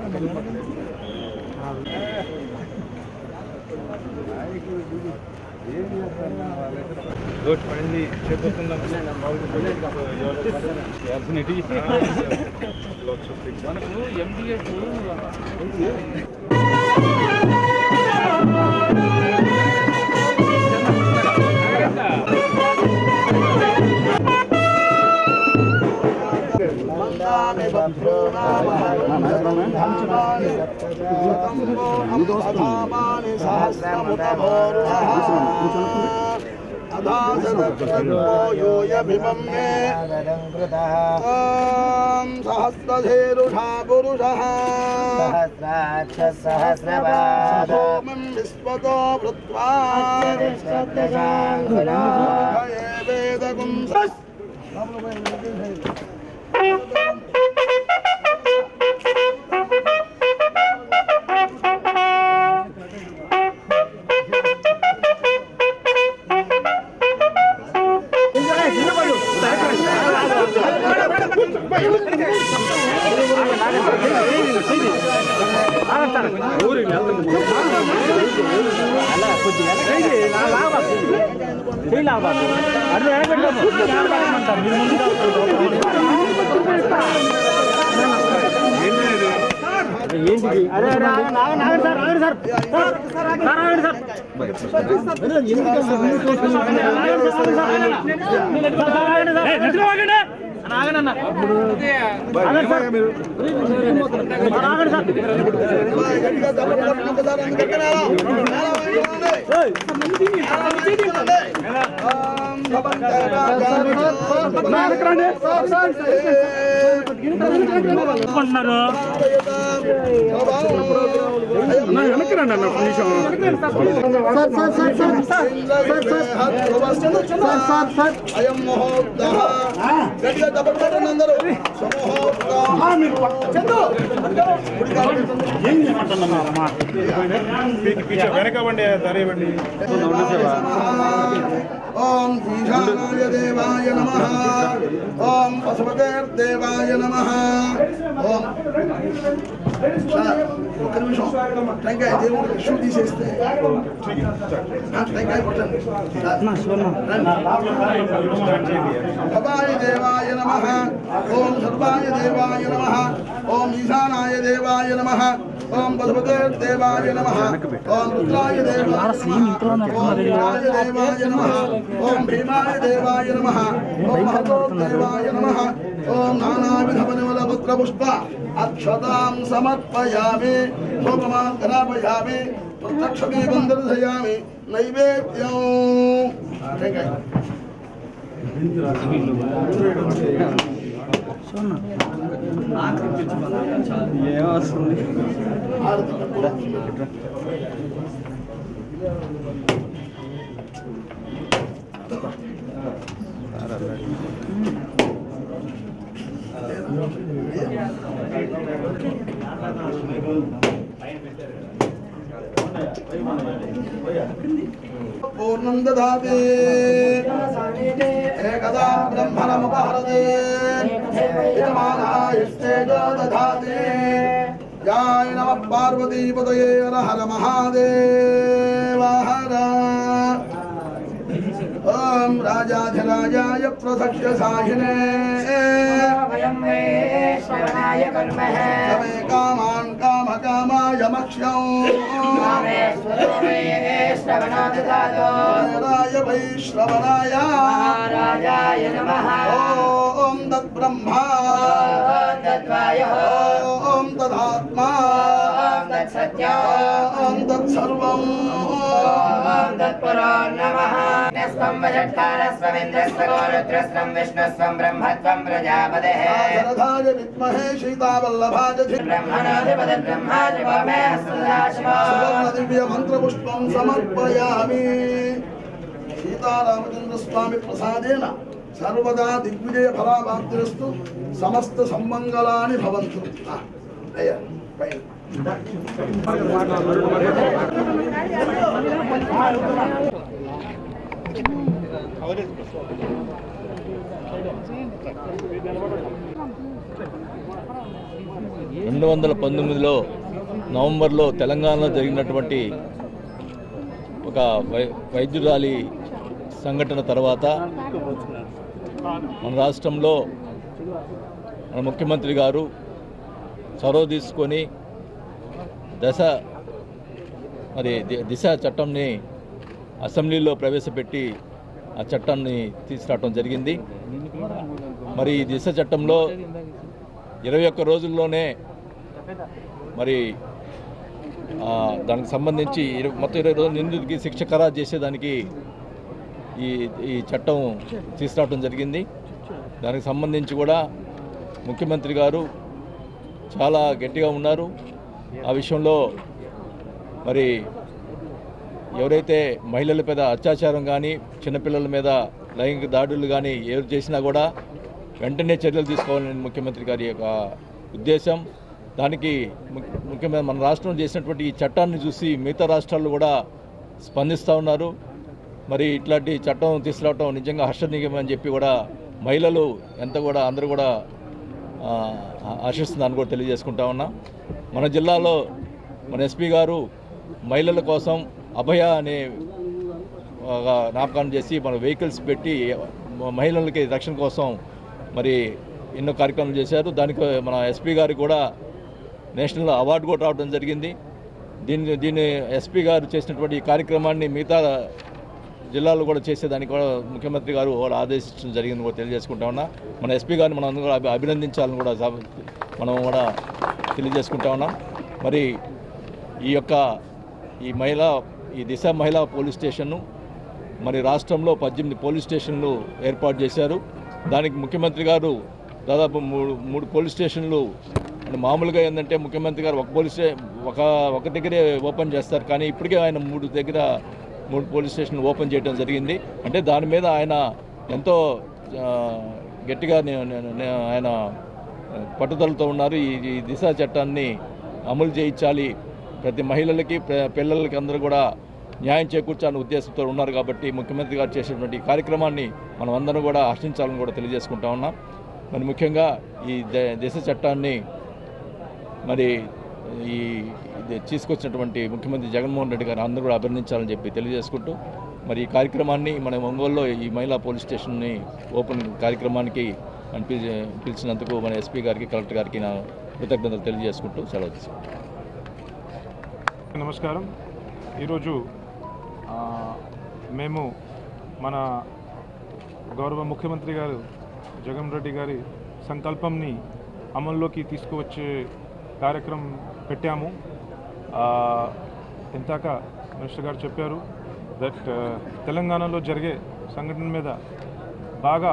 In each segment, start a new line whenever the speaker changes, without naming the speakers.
Road పడింది చేపడుతున్నాం మనకు MDS
सहस्रधेरुषा पुरुषः
सहस्राक्षसहस्रपाद
सोमं विश्वतो वृत्वा
श्रद्धशाङ्कुलो
वेदगुं గట్టిగా దెబ్బలు కొట్టండి ఒకసారి అందుకు గట్టిగా నేల. నేల వేయండి. ఓం అయం ముహూర్త గట్టిగా దెబ్బలు కొట్టండి అందరూ
వెనకబండి తరేవండి
ఓం ఈశానాయ దేవాయ నమ ఓం పశుపతేర్దేవాయ నమ ఓం సార్, ఒక్క నిమిషం టెంకాయ దేవుడికి షూ తీసేస్తే ఆ, టెంకాయ కొట్టండి భవాయ దేవాయ నమ ఓం సర్వాయ దేవాయ నమ ఓం ఈశానాయ దేవాయ నమ ఓం పశుపతేర్దేవాయ నమ ఓం రుద్రాయ దేవాయ నమ ఓం వీరాయ దేవాయ నమ ఓం భీమాయ దేవాయ నమ ఓం మహతోదేవాయ నమ ఓం నానావిధ పరిమళ పుత్ర పుష్ప అక్షతాం సమర్పయామి శోభమాన్ ఘనాపయామి ప్రత్యక్షదీపం దర్శయామి నైవేద్యం టెంకాయ పూర్ణం దదాతి ఏకదా బ్రహ్మణముపహరతే యజమానాయస్తేజో దధాతి జాయ నమ పార్వతీపతయే హర హర మహాదేవ హర ఓం రాజాధిరాజాయ ప్రసక్ష్య సాహినే
वयं वै श्रवणाय कुर्मः
సమే కామాన్ కామ కామాయ మక్ష్యం
कामेश्वरो वै श्रवणो ददातु
రాయ వైశ్రవణాయ
महाराजाय नमः
ఓం తద్బ్రహ్మా
ॐ तद्वायुः
ఓం తదాత్మా
ॐ तत्सत्यो
ఓం తత్సర్వం
ॐ तत्पुरो नमः स्वं वजत्कारस्वमिन्द्रस्वगो रुद्रस्वं विष्णुस्वं ब्रह्मत्वं प्रजापतेः
శరథాయ విద్మహే సీతావల్లభాయ ధీమహి
ब्रह्मणोऽधिपतिर्ब्रह्मा शिवो मे सदाशिवो
సువర్ణ దివ్య మంత్రపుష్పం సమర్పయామి సీతారామచంద్ర స్వామి ప్రసాదేన సర్వదా దిగ్విజయ ఫలాభాప్తిరస్తు సమస్త సమ్మంగళాని భవంతు ఆ, అయ్యా పైన
రెండు వందల పంతొమ్మిదిలో నవంబర్లో తెలంగాణలో జరిగినటువంటి ఒక వై వైద్యురాలి సంఘటన తర్వాత మన రాష్ట్రంలో మన ముఖ్యమంత్రి గారు చొరవ తీసుకొని దశ మరి ది- దిశ చట్టంని అసెంబ్లీలో ప్రవేశపెట్టి ఆ చట్టాన్ని తీసుకురావడం జరిగింది మరి ఈ దిశ చట్టంలో ఇరవై ఒక్క రోజుల్లోనే మరి ఆ, దానికి సంబంధించి ఇర- మొత్తం ఇరవై రోజులు నిందితుడికి శిక్ష ఖరారు చేసేదానికి ఈ ఈ చట్టం తీసుకురావడం జరిగింది దానికి సంబంధించి కూడా ముఖ్యమంత్రి గారు చాలా గట్టిగా ఉన్నారు ఆ విషయంలో మరి ఎవరైతే మహిళల మీద అత్యాచారం కానీ చిన్నపిల్లల మీద లైంగిక దాడులు కానీ ఎవరు చేసినా కూడా వెంటనే చర్యలు తీసుకోవాలని ముఖ్యమంత్రి గారి యొక్క ఉద్దేశం దానికి ము- ముఖ్యమైన మన రాష్ట్రం చేసినటువంటి ఈ చట్టాన్ని చూసి మిగతా రాష్ట్రాలు కూడా స్పందిస్తూ ఉన్నారు మరి ఇట్లాంటి చట్టం తీసుకురావటం నిజంగా హర్షణీయం అని చెప్పి కూడా మహిళలు ఎంత కూడా అందరూ కూడా ఆ, ఆశిస్తుందని కూడా తెలియజేసుకుంటా ఉన్నా మన జిల్లాలో మన ఎస్పీ గారు మహిళల కోసం అభయ అనే ఒక నామకరణం చేసి మన వెహికల్స్ పెట్టి మ- మహిళలకి రక్షణ కోసం మరి ఎన్నో కార్యక్రమాలు చేశారు దానికి మన ఎస్పీ గారికి కూడా నేషనల్ అవార్డు కూడా రావడం జరిగింది దీన్ని దీన్ని ఎస్పీ గారు చేసినటువంటి ఈ కార్యక్రమాన్ని మిగతా జిల్లాలో కూడా చేసేదానికి కూడా ముఖ్యమంత్రి గారు కూడా ఆదేశించడం జరిగింది కూడా తెలియజేసుకుంటా ఉన్నా మన ఎస్పీ గారిని మనం అందరూ కూడా అభి- అభినందించాలని కూడా సభ- మనం కూడా తెలియజేసుకుంటా ఉన్నాం మరి ఈ యొక్క ఈ మహిళా ఈ దిశ మహిళా పోలీస్ స్టేషన్ను మరి రాష్ట్రంలో పద్దెనిమిది పోలీస్ స్టేషన్లు ఏర్పాటు చేశారు దానికి ముఖ్యమంత్రి గారు దాదాపు మూడు మూడు పోలీస్ స్టేషన్లు అంటే మామూలుగా ఏంటంటే ముఖ్యమంత్రి గారు ఒక పోలీస్ స్టే- ఒక ఒక దగ్గరే ఓపెన్ చేస్తారు కానీ ఇప్పటికే ఆయన మూడు దగ్గర మూడు పోలీస్ స్టేషన్లు ఓపెన్ చేయడం జరిగింది అంటే దాని మీద ఆయన ఎంతో ఆ, గట్టిగా నే- నే- నే- ఆయన పట్టుదలతో ఉన్నారు ఈ ఈ దిశ చట్టాన్ని అమలు చేయించాలి ప్రతి మహిళలకి ప్ర- పిల్లలకి అందరూ కూడా న్యాయం చేకూర్చాలనే ఉద్దేశంతో ఉన్నారు కాబట్టి ముఖ్యమంత్రి గారు చేసినటువంటి ఈ కార్యక్రమాన్ని మనం అందరం కూడా హర్షించాలని కూడా తెలియజేసుకుంటా ఉన్నాం మరి ముఖ్యంగా ఈ ద- దిశ చట్టాన్ని మరి ఈ ఇది తీసుకొచ్చినటువంటి ముఖ్యమంత్రి జగన్మోహన్ రెడ్డి గారు అందరూ కూడా అభినందించాలని చెప్పి తెలియజేసుకుంటూ మరి ఈ కార్యక్రమాన్ని మన ఒంగోలులో ఈ మహిళా పోలీస్ స్టేషన్ని ఓపెన్ కార్యక్రమానికి అని పిలి పిలిచినందుకు మన ఎస్పీ గారికి కలెక్టర్ గారికి నా కృతజ్ఞతలు తెలియజేసుకుంటూ సెలవు తీసుకుంటాను
నమస్కారం ఈరోజు ఆ, మేము మన గౌరవ ముఖ్యమంత్రి గారు జగన్ రెడ్డి గారి సంకల్పంని అమల్లోకి తీసుకువచ్చే కార్యక్రమం పెట్టాము ఆ, ఇంతాక మినిస్టర్ గారు చెప్పారు దట్ తెలంగాణలో జరిగే సంఘటన మీద బాగా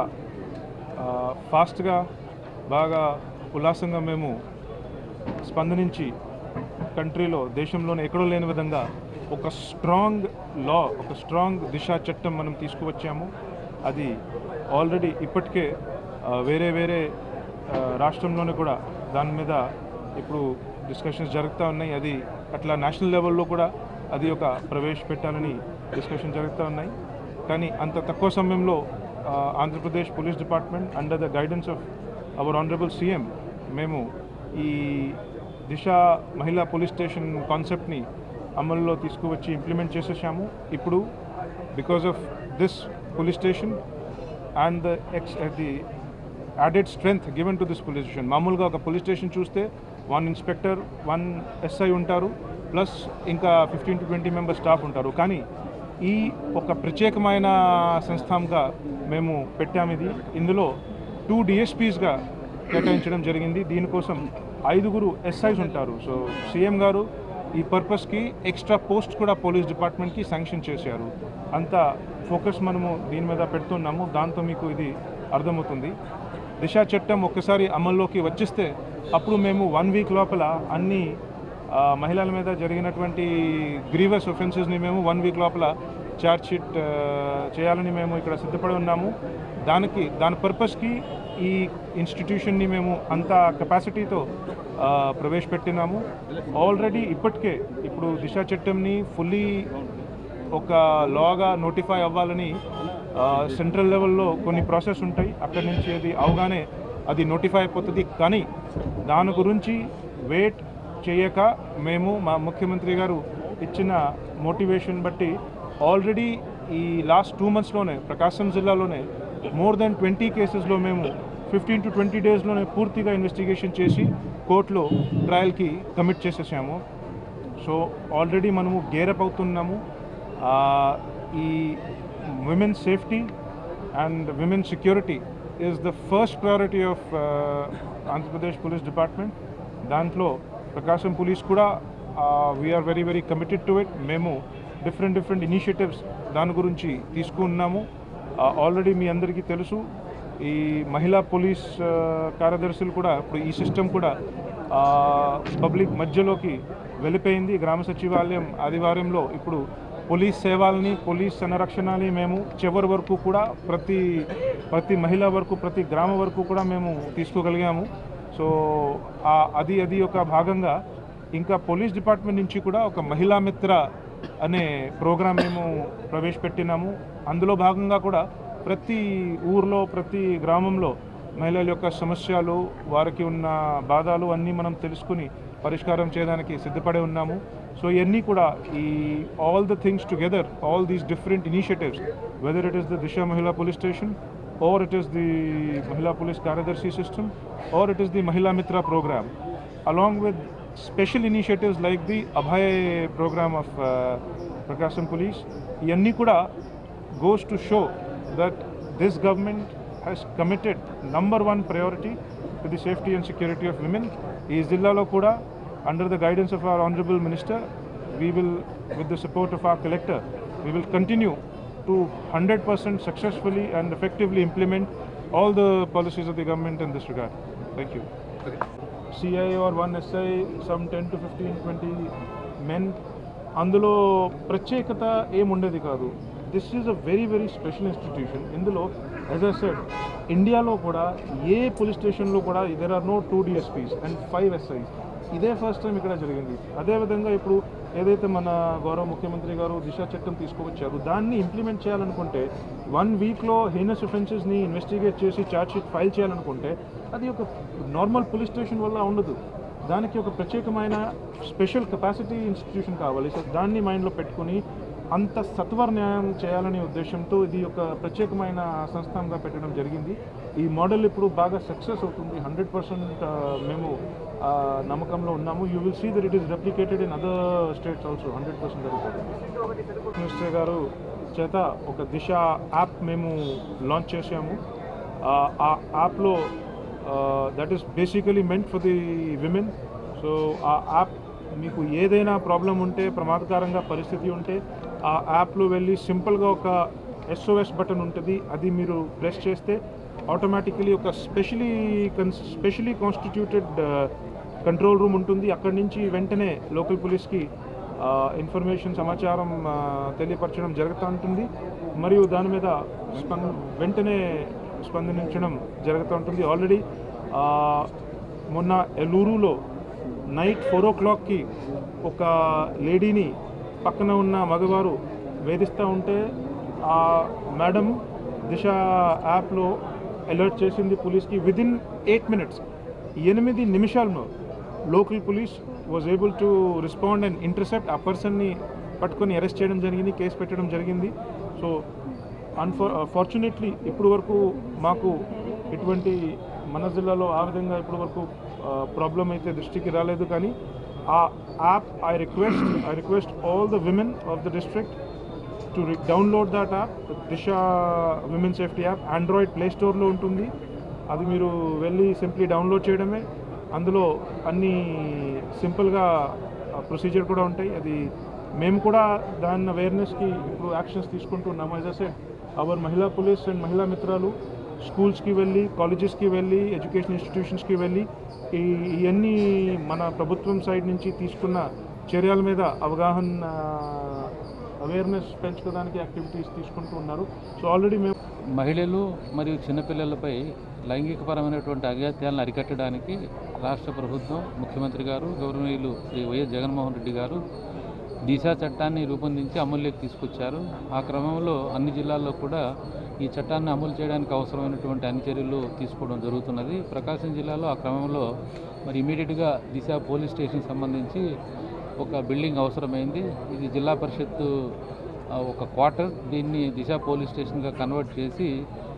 ఫాస్ట్గా బాగా ఉల్లాసంగా మేము స్పందనించి కంట్రీలో దేశంలోనే ఎక్కడో లేని విధంగా ఒక స్ట్రాంగ్ లా ఒక స్ట్రాంగ్ దిశా చట్టం మనం తీసుకువచ్చాము అది ఆల్రెడీ ఇప్పటికే ఆ, వేరే వేరే ఆ, రాష్ట్రంలోనే కూడా దాని మీద ఇప్పుడు డిస్కషన్స్ జరుగుతూ ఉన్నాయి అది అట్లా నేషనల్ లెవెల్లో కూడా అది ఒక ప్రవేశపెట్టాలని డిస్కషన్ జరుగుతూ ఉన్నాయి కానీ అంత తక్కువ సమయంలో ఆ, Andhra Pradesh police department under the guidance of our honourable CM మేము ఈ దిశ మహిళా పోలీస్ స్టేషన్ కాన్సెప్ట్ని అమల్లో తీసుకువచ్చి ఇంప్లిమెంట్ చేసేసాము ఇప్పుడు because of this police station and the ex the added strength given to this police station మామూలుగా ఒక పోలీస్ స్టేషన్ చూస్తే వన్ ఇన్స్పెక్టర్ వన్ ఎస్ఐ ఉంటారు ప్లస్ ఇంకా fifteen to twenty members staff ఉంటారు కానీ ఈ ఒక ప్రత్యేకమైన సంస్థంగా మేము పెట్టాము ఇది ఇందులో టూ డిఎస్పీస్గా కేటాయించడం జరిగింది దీనికోసం ఐదుగురు ఎస్ఐస్ ఉంటారు సో సీఎం గారు ఈ పర్పస్కి ఎక్స్ట్రా పోస్ట్ కూడా పోలీస్ డిపార్ట్మెంట్కి శాంక్షన్ చేశారు అంత ఫోకస్ మనము దీని మీద పెడుతున్నాము దాంతో మీకు ఇది అర్థమవుతుంది దిశా చట్టం ఒక్కసారి అమల్లోకి వచ్చిస్తే అప్పుడు మేము వన్ వీక్ లోపల అన్ని ఆ, మహిళల మీద జరిగినటువంటి గ్రీవస్ ఒఫెన్సెస్ని మేము వన్ వీక్ లోపల ఛార్జ్ షీట్ ఆ, చేయాలని మేము ఇక్కడ సిద్ధపడి ఉన్నాము దానికి దాని పర్పస్కి ఈ ఇన్స్టిట్యూషన్ని మేము అంత కెపాసిటీతో ఆ, ప్రవేశపెట్టినాము ఆల్రెడీ ఇప్పటికే ఇప్పుడు దిశా చట్టంని ఫుల్లీ ఒక లాగా నోటిఫై అవ్వాలని సెంట్రల్ లెవెల్లో కొన్ని ప్రాసెస్ ఉంటాయి అక్కడి నుంచి అది అవగానే అది నోటిఫై అయిపోతుంది కానీ దాని గురించి వెయిట్ చేయక మేము మా ముఖ్యమంత్రి గారు ఇచ్చిన మోటివేషన్ బట్టి ఆల్రెడీ ఈ లాస్ట్ టూ మంత్స్లోనే ప్రకాశం జిల్లాలోనే మోర్ దెన్ ట్వంటీ కేసెస్లో మేము ఫిఫ్టీన్ టు ట్వంటీ డేస్లోనే పూర్తిగా ఇన్వెస్టిగేషన్ చేసి కోర్టులో ట్రయల్కి కమిట్ చేసేసాము సో ఆల్రెడీ మనము గేరప్ అవుతున్నాము ఆ, ఈ women safety and women security is the first priority of Andhra Pradesh police department దాంట్లో ప్రకాశం పోలీస్ కూడా we're very very committed to it మేము డిఫరెంట్ డిఫరెంట్ ఇనిషియేటివ్స్ దాని గురించి తీసుకున్నాము ఆల్రెడీ మీ అందరికీ తెలుసు ఈ మహిళా పోలీస్ ఆ, కార్యదర్శులు కూడా ఇప్పుడు ఈ సిస్టమ్ కూడా పబ్లిక్ మధ్యలోకి వెళ్ళిపోయింది గ్రామ సచివాలయం ఆదివారంలో ఇప్పుడు పోలీస్ సేవల్ని పోలీస్ సంరక్షణని మేము చివరి వరకు కూడా ప్రతి ప్రతి మహిళ వరకు ప్రతి గ్రామ వరకు కూడా మేము తీసుకోగలిగాము సో ఆ- అది అది ఒక భాగంగా ఇంకా పోలీస్ డిపార్ట్మెంట్ నుంచి కూడా ఒక మహిళా మిత్ర అనే ప్రోగ్రాం మేము ప్రవేశపెట్టినాము అందులో భాగంగా కూడా ప్రతి ఊర్లో ప్రతి గ్రామంలో మహిళల యొక్క సమస్యలు వారికి ఉన్న బాధలు అన్నీ మనం తెలుసుకుని పరిష్కారం చేయడానికి సిద్ధపడి ఉన్నాము సో ఇవన్నీ కూడా ఈ all the things together all these different initiatives whether it is the Disha మహిళా police station or it is the Mahila Police Karadarshi system, or it is the Mahila Mitra program, along with special initiatives like the Abhay program of uh, Prakasam Police. ఇవన్నీ కూడా goes to show that this government has committed number one priority to the safety and security of women. ఈ జిల్లాలో కూడా under the guidance of our honorable minister, we will, with the support of our collector, we will continue to 100% successfully and effectively implement all the policies of the government in this regard. Thank you. CI or one SI, some 10 to 15, 20 men. అందులో ప్రత్యేకత ఏముండేది కాదు this is a very very special institution ఇందులో as a said ఇండియాలో కూడా ఏ police స్టేషన్లో కూడా there are no two DSPs and five SIs ఇదే ఫస్ట్ టైం ఇక్కడ జరిగింది అదేవిధంగా ఇప్పుడు ఏదైతే మన గౌరవ ముఖ్యమంత్రి గారు దిశ చట్టం తీసుకువచ్చారు దాన్ని ఇంప్లిమెంట్ చేయాలనుకుంటే వన్ వీక్లో హీనస్ ఒఫెన్సెస్ని ఇన్వెస్టిగేట్ చేసి ఛార్జ్ షీట్ ఫైల్ చేయాలనుకుంటే అది ఒక నార్మల్ పోలీస్ స్టేషన్ వల్ల ఉండదు దానికి ఒక ప్రత్యేకమైన స్పెషల్ కెపాసిటీ ఇన్స్టిట్యూషన్ కావాలి సో దాన్ని మైండ్లో పెట్టుకుని అంత సత్వర న్యాయం చేయాలనే ఉద్దేశంతో ఇది ఒక ప్రత్యేకమైన సంస్థంగా పెట్టడం జరిగింది ఈ మోడల్ ఇప్పుడు బాగా సక్సెస్ అవుతుంది హండ్రెడ్ పర్సెంట్ మేము ఆ, నమ్మకంలో ఉన్నాము you will see that it is replicated in other states also hundred percent జరుగుతుంది మినిస్టర్ గారు చేత ఒక దిశ యాప్ మేము లాంచ్ చేసాము ఆ, ఆ యాప్లో that is basically meant for the women so ఆ యాప్ మీకు ఏదైనా ప్రాబ్లం ఉంటే ప్రమాదకరంగా పరిస్థితి ఉంటే ఆ యాప్లో వెళ్ళి సింపుల్గా ఒక ఎస్ఓఎస్ బటన్ ఉంటుంది అది మీరు ప్రెస్ చేస్తే ఆటోమేటికలీ ఒక స్పెషలీ కన్ స్పెషలీ కాన్స్టిట్యూటెడ్ కంట్రోల్ రూమ్ ఉంటుంది అక్కడి నుంచి వెంటనే లోకల్ పోలీస్కి ఇన్ఫర్మేషన్ సమాచారం ఆ, తెలియపరచడం జరుగుతూ ఉంటుంది మరియు దాని మీద స్పంద వెంటనే స్పందించడం జరుగుతూ ఉంటుంది ఆల్రెడీ మొన్న ఎలూరులో నైట్ ఫోర్ ఓ క్లాక్కి ఒక లేడీని పక్కన ఉన్న మగవారు వేధిస్తూ ఉంటే ఆ మేడం దిశ యాప్లో అలర్ట్ చేసింది పోలీస్కి విదిన్ ఎయిట్ మినిట్స్ ఎనిమిది నిమిషాల్లో local police was able to respond and intercept ఆ పర్సన్ని పట్టుకొని అరెస్ట్ చేయడం జరిగింది కేసు పెట్టడం జరిగింది సో అన్ఫా ఫార్చునేట్లీ ఇప్పుడు వరకు మాకు ఇటువంటి మన జిల్లాలో ఆ విధంగా ఇప్పుడు వరకు ప్రాబ్లం అయితే దృష్టికి రాలేదు కానీ ఆ app I request I request all the women of the district to download that app Disha women safety app Android play స్టోర్లో ఉంటుంది అది మీరు వెళ్ళి సింప్లీ డౌన్లోడ్ చేయడమే అందులో అన్ని సింపుల్గా ప్రొసీజర్ కూడా ఉంటాయి అది మేము కూడా దాని అవేర్నెస్కి ఇప్పుడు యాక్షన్స్ తీసుకుంటున్నాము యాజ్ అ సెడ్ అవర్ మహిళా పోలీస్ అండ్ మహిళా మిత్రాలు స్కూల్స్కి వెళ్ళి కాలేజెస్కి వెళ్ళి ఎడ్యుకేషన్ ఇన్స్టిట్యూషన్స్కి వెళ్ళి ఈ ఇవన్నీ మన ప్రభుత్వం సైడ్ నుంచి తీసుకున్న చర్యల మీద అవగాహన అవేర్నెస్ పెంచుకోవడానికి యాక్టివిటీస్ తీసుకుంటూ ఉన్నారు సో ఆల్రెడీ మేము
మహిళలు మరియు చిన్నపిల్లలపై లైంగికపరమైనటువంటి అఘాత్యాలను అరికట్టడానికి రాష్ట్ర ప్రభుత్వం ముఖ్యమంత్రి గారు గౌరవనీయులు శ్రీ వైఎస్ జగన్మోహన్ రెడ్డి గారు దిశ చట్టాన్ని రూపొందించి అమల్లోకి తీసుకొచ్చారు ఆ క్రమంలో అన్ని జిల్లాల్లో కూడా ఈ చట్టాన్ని అమలు చేయడానికి అవసరమైనటువంటి అన్ని చర్యలు తీసుకోవడం జరుగుతున్నది ప్రకాశం జిల్లాలో ఆ క్రమంలో మరి ఇమీడియట్గా దిశ పోలీస్ స్టేషన్ సంబంధించి ఒక బిల్డింగ్ అవసరమైంది ఇది జిల్లా పరిషత్తు ఆ, ఒక క్వార్టర్ దీన్ని దిశ పోలీస్ స్టేషన్గా కన్వర్ట్ చేసి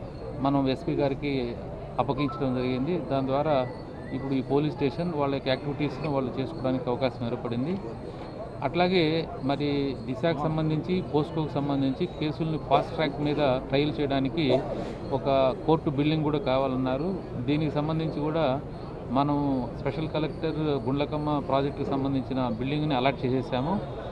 మనం ఎస్పీ గారికి అప్పగించడం జరిగింది దాని ద్వారా ఇప్పుడు ఈ పోలీస్ స్టేషన్ వాళ్ళ యొక్క యాక్టివిటీస్ను వాళ్ళు చేసుకోవడానికి అవకాశం ఏర్పడింది అట్లాగే మరి దిశకు సంబంధించి పోస్కోకు సంబంధించి కేసుల్ని ఫాస్ట్ ట్రాక్ మీద ట్రయల్ చేయడానికి ఒక కోర్టు బిల్డింగ్ కూడా కావాలన్నారు దీనికి సంబంధించి కూడా మనం స్పెషల్ కలెక్టర్ గుండ్లకమ్మ ప్రాజెక్టుకి సంబంధించిన బిల్డింగ్ని అలాట్ చేసేసాము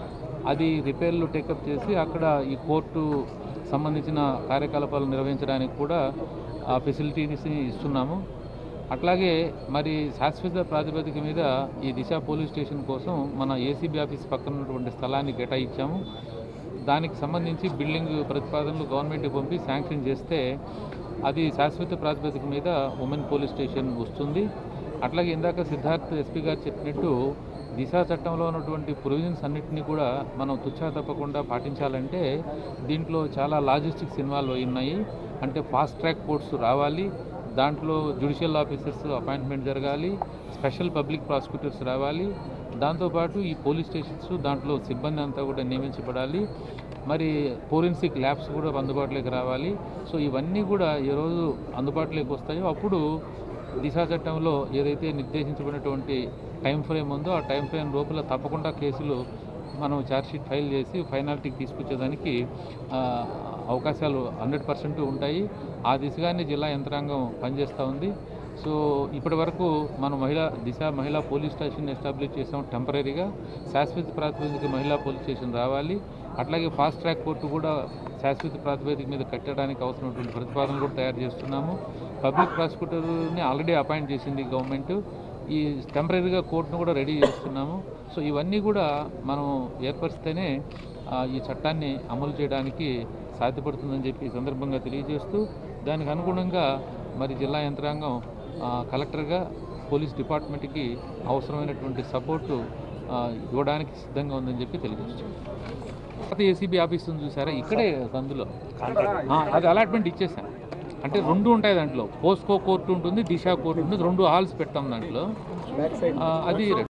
అది రిపేర్లు టేకప్ చేసి అక్కడ ఈ కోర్టు సంబంధించిన కార్యకలాపాలు నిర్వహించడానికి కూడా ఆ ఫెసిలిటీస్ని ఇస్తున్నాము అట్లాగే మరి శాశ్వత ప్రాతిపదిక మీద ఈ దిశ పోలీస్ స్టేషన్ కోసం మన ఏసీబీ ఆఫీస్ పక్కన ఉన్నటువంటి స్థలాన్ని కేటాయించాము దానికి సంబంధించి బిల్డింగ్ ప్రతిపాదనలు గవర్నమెంట్కి పంపి శాంక్షన్ చేస్తే అది శాశ్వత ప్రాతిపదిక మీద ఉమెన్ పోలీస్ స్టేషన్ వస్తుంది అట్లాగే ఇందాక సిద్ధార్థ్ ఎస్పీ గారు చెప్పినట్టు దిశ చట్టంలో ఉన్నటువంటి ప్రొవిజన్స్ అన్నింటినీ కూడా మనం తుచ్చా తప్పకుండా పాటించాలంటే దీంట్లో చాలా లాజిస్టిక్స్ ఇన్వాల్వ్ అయి ఉన్నాయి అంటే ఫాస్ట్ ట్రాక్ కోర్ట్స్ రావాలి దాంట్లో జ్యుడిషియల్ ఆఫీసర్స్ అపాయింట్మెంట్ జరగాలి స్పెషల్ పబ్లిక్ ప్రాసిక్యూటర్స్ రావాలి దాంతోపాటు ఈ పోలీస్ స్టేషన్స్ దాంట్లో సిబ్బంది అంతా కూడా నియమించబడాలి మరి ఫోరెన్సిక్ ల్యాబ్స్ కూడా అందుబాటులోకి రావాలి సో ఇవన్నీ కూడా ఏ రోజు అందుబాటులోకి వస్తాయో అప్పుడు దిశా చట్టంలో ఏదైతే నిర్దేశించబడినటువంటి టైం ఫ్రేమ్ ఉందో ఆ టైం ఫ్రేమ్ లోపల తప్పకుండా కేసులు మనం ఛార్జ్షీట్ ఫైల్ చేసి ఫైనాలిటీకి తీసుకొచ్చేదానికి ఆ, అవకాశాలు హండ్రెడ్ పర్సెంట్ ఉంటాయి ఆ దిశగానే జిల్లా యంత్రాంగం పనిచేస్తూ ఉంది సో ఇప్పటి వరకు మనం మహిళా దిశ మహిళా పోలీస్ స్టేషన్ ఎస్టాబ్లిష్ చేసాం టెంపరీగా శాశ్వత ప్రాతిపదిక మహిళా పోలీస్ స్టేషన్ రావాలి అట్లాగే ఫాస్ట్ ట్రాక్ కోర్టు కూడా శాశ్వత ప్రాతిపదిక మీద కట్టడానికి అవసరమైనటువంటి ప్రతిపాదనలు కూడా తయారు చేస్తున్నాము పబ్లిక్ ప్రాసిక్యూటర్ని ఆల్రెడీ అపాయింట్ చేసింది గవర్నమెంట్ ఈ టెంపరీగా కోర్టును కూడా రెడీ చేస్తున్నాము సో ఇవన్నీ కూడా మనం ఏర్పరిస్తేనే ఆ, ఈ చట్టాన్ని అమలు చేయడానికి సాధ్యపడుతుందని చెప్పి ఈ సందర్భంగా తెలియజేస్తూ దానికి అనుగుణంగా మరి జిల్లా యంత్రాంగం ఆ, కలెక్టర్గా పోలీస్ డిపార్ట్మెంట్కి అవసరమైనటువంటి సపోర్టు ఆ, ఇవ్వడానికి సిద్ధంగా ఉందని చెప్పి తెలియజేస్తాం కొత్త ఏసీబీ ఆఫీస్ ఉంది చూసారా ఇక్కడే అందులో ఆ, అది అలాట్మెంట్ ఇచ్చేసాను అంటే రెండు ఉంటాయి దాంట్లో పోస్కో కోర్టు ఉంటుంది దిశా కోర్టు ఉంటుంది రెండు హాల్స్ పెట్టాం దాంట్లో ఆ, అది